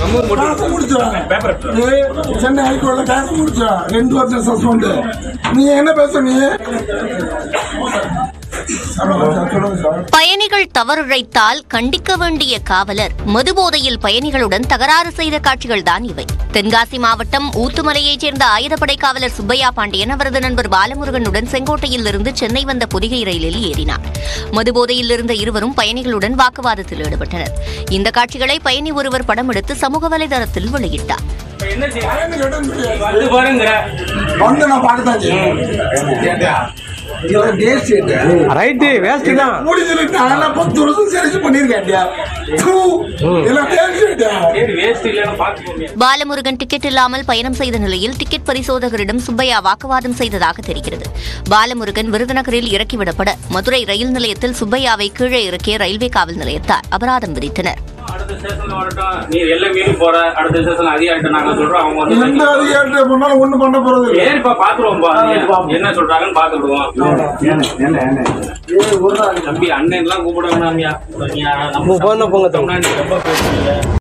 காசை முடிச்சிடும் சென்னை ஹைகோர்ட்ல காசை முடிச்சிடும் ரெண்டு வருஷம் சஸ்பெண்ட் நீ என்ன பேச நீ சொல்லுங்க சார் பயணிகள் தவறிழைத்தால் கண்டிக்க வேண்டிய காவலர் மதுபோதையில் பயணிகளுடன் தகராறு செய்த காட்சிகள்தான் இவை தென்காசி மாவட்டம் ஊத்துமலையைச் சேர்ந்த ஆயுதப்படை காவலர் சுப்பையா பாண்டியன் அவரது நண்பர் பாலமுருகனுடன் செங்கோட்டையில் இருந்து சென்னை வந்த பொதிகை ரயிலில் ஏறினார் மதுபோதையில் இருந்த இருவரும் பயணிகளுடன் வாக்குவாதத்தில் ஈடுபட்டனர் இந்த காட்சிகளை பயணி ஒருவர் படம் எடுத்து சமூக வலைதளத்தில் வெளியிட்டார் என்ன செய்ய பயனுக்கு இடம் தெரியாது. வந்து பாருங்கிற வந்து நான் பார்க்கத்தான் செய்வேன் ரைட்டு வேஸ்ட் தான் முடிஞ்சிருக்கு நான் பத்து வருஷம் சரிச்சு பண்ணிருக்கேன் இதெல்லாம் வேஸ்ட் சரி வேஸ்ட் இல்லைன்னு பார்த்துக்கோங்க பாலமுருகன் டிக்கெட் இல்லாமல் பயணம் செய்த நிலையில் டிக்கெட் பரிசோதகரிடம் சுப்பையா வாக்குவாதம் செய்ததாக தெரிகிறது பாலமுருகன் விருதுநகரில் இறக்கிவிடப்பட மதுரை ரயில் நிலையத்தில் சுப்பையாவை கீழே இறக்கிய ரயில்வே காவல் நிலையத்தார் அபராதம் விதித்தனர் அடுத்த ஸ்டேஷன்ல வரட்டும் நீ எல்லா மீனும் போற அடுத்த ஸ்டேஷன்ல அதிகாரிட்ட நாங்க சொல்றோம் அவங்க வந்து எந்த அதிகாரத்தை பண்ணாலும் ஒண்ணும் பண்ண போறது இல்லை ஏறிப்பா பாத்துருவோம்பா என்ன சொல்றாங்கன்னு பாத்துடுவோம் தம்பி அண்ணன் எல்லாம் கூப்பிடுவாங்க போங்க, போங்க தம்பி. ரொம்ப பேசுறீங்க